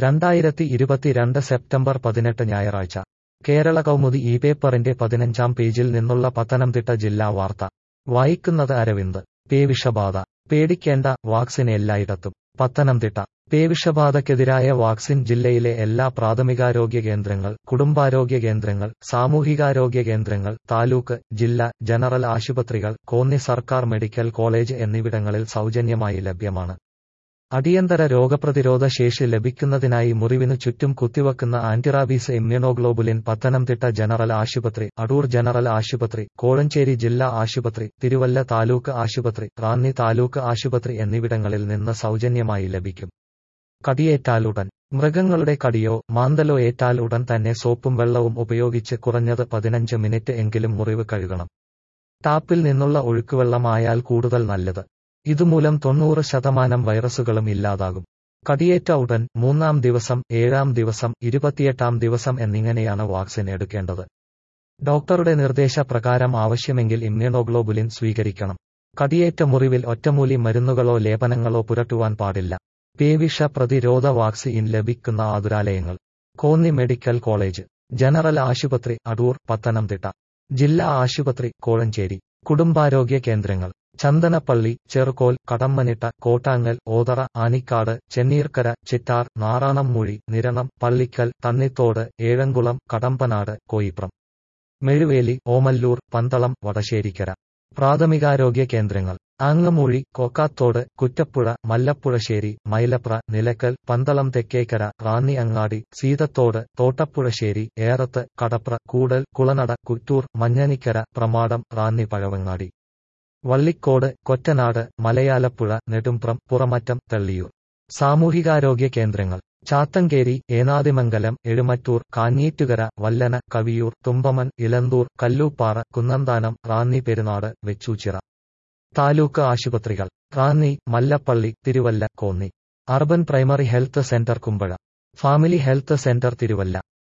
രണ്ടായിരത്തി ഇരുപത്തിരണ്ട് സെപ്റ്റംബർ പതിനെട്ട് ഞായറാഴ്ച കേരള കൗമുദി ഈ പേപ്പറിന്റെ പതിനഞ്ചാം പേജിൽ നിന്നുള്ള പത്തനംതിട്ട ജില്ലാ വാർത്ത വായിക്കുന്നത് അരവിന്ദ് പേവിഷബാധ പേടിക്കേണ്ട വാക്സിൻ എല്ലായിടത്തും പത്തനംതിട്ട പേവിഷബാധയ്ക്കെതിരായ വാക്സിൻ ജില്ലയിലെ എല്ലാ പ്രാഥമികാരോഗ്യ കേന്ദ്രങ്ങൾ കുടുംബാരോഗ്യ കേന്ദ്രങ്ങൾ സാമൂഹികാരോഗ്യ കേന്ദ്രങ്ങൾ താലൂക്ക് ജില്ല ജനറൽ ആശുപത്രികൾ കോന്നി സർക്കാർ മെഡിക്കൽ കോളേജ് എന്നിവിടങ്ങളിൽ സൗജന്യമായി ലഭ്യമാണ് അടിയന്തര രോഗപ്രതിരോധ ശേഷി ലഭിക്കുന്നതിനായി മുറിവിനു ചുറ്റും കുത്തിവെക്കുന്ന ആന്റിറാബീസ് ഇമ്മ്യൂണോഗ്ലോബുലിൻ പത്തനംതിട്ട ജനറൽ ആശുപത്രി അടൂർ ജനറൽ ആശുപത്രി കോഴഞ്ചേരി ജില്ലാ ആശുപത്രി തിരുവല്ല താലൂക്ക് ആശുപത്രി റാന്നി താലൂക്ക് ആശുപത്രി എന്നിവിടങ്ങളിൽ നിന്ന് സൗജന്യമായി ലഭിക്കും കടിയേറ്റാലുടൻ മൃഗങ്ങളുടെ കടിയോ മാന്തലോ ഏറ്റാൽ ഉടൻ തന്നെ സോപ്പും വെള്ളവും ഉപയോഗിച്ച് കുറഞ്ഞത് പതിനഞ്ച് മിനിറ്റ് എങ്കിലും മുറിവ് കഴുകണം ടാപ്പിൽ നിന്നുള്ള ഒഴുക്കുവെള്ളമായാൽ കൂടുതൽ നല്ലത് ഇതുമൂലം തൊണ്ണൂറ് ശതമാനം വൈറസുകളും ഇല്ലാതാകും കടിയേറ്റ ഉടൻ മൂന്നാം ദിവസം ഏഴാം ദിവസം ഇരുപത്തിയെട്ടാം ദിവസം എന്നിങ്ങനെയാണ് വാക്സിൻ എടുക്കേണ്ടത് ഡോക്ടറുടെ നിർദ്ദേശപ്രകാരം ആവശ്യമെങ്കിൽ ഇമ്മ്യൂണോഗ്ലോബുലിൻ സ്വീകരിക്കണം കടിയേറ്റ മുറിവിൽ ഒറ്റമൂലി മരുന്നുകളോ ലേപനങ്ങളോ പുരട്ടുവാൻ പാടില്ല പേവിഷ പ്രതിരോധ വാക്സിൻ ലഭിക്കുന്ന ആതുരാലയങ്ങൾ കോന്നി മെഡിക്കൽ കോളേജ് ജനറൽ ആശുപത്രി അടൂർ പത്തനംതിട്ട ജില്ലാ ആശുപത്രി കോഴഞ്ചേരി കുടുംബാരോഗ്യ കേന്ദ്രങ്ങൾ ചന്ദനപ്പള്ളി ചെറുകോൽ കടമ്മനിട്ട കോട്ടാങ്ങൽ ഓതറ ആനിക്കാട് ചെന്നീർക്കര ചിറ്റാർ നാറാണംമൂഴി നിരണം പള്ളിക്കൽ തന്നിത്തോട് ഏഴംകുളം കടമ്പനാട് കോയിപ്രം മെഴുവേലി ഓമല്ലൂർ പന്തളം വടശ്ശേരിക്കര പ്രാഥമികാരോഗ്യ കേന്ദ്രങ്ങൾ ആങ്ങമൂഴി കോക്കാത്തോട് കുറ്റപ്പുഴ മല്ലപ്പുഴശ്ശേരി മൈലപ്ര നിലക്കൽ പന്തളം തെക്കേക്കര റാന്നി അങ്ങാടി സീതത്തോട് തോട്ടപ്പുഴശ്ശേരി ഏറത്ത് കടപ്ര കൂടൽ കുളനട കുറ്റൂർ മഞ്ഞനിക്കര പ്രമാടം റാന്നി പഴവങ്ങാടി വള്ളിക്കോട് കൊറ്റനാട് മലയാലപ്പുഴ നെടുംപ്രം പുറമറ്റം തെള്ളിയൂർ സാമൂഹികാരോഗ്യ കേന്ദ്രങ്ങൾ ചാത്തങ്കേരി ഏനാദിമംഗലം എഴുമറ്റൂർ കാഞ്ഞീറ്റുകര വല്ലന കവിയൂർ തുമ്പമൻ ഇലന്തൂർ കല്ലൂപ്പാറ കുന്നന്താനം റാന്നി പെരുനാട് വെച്ചൂച്ചിറ താലൂക്ക് ആശുപത്രികൾ Ranni Mallappally Thiruvalla Konni urban primary health centre Kumbazha family health centre Thiruvalla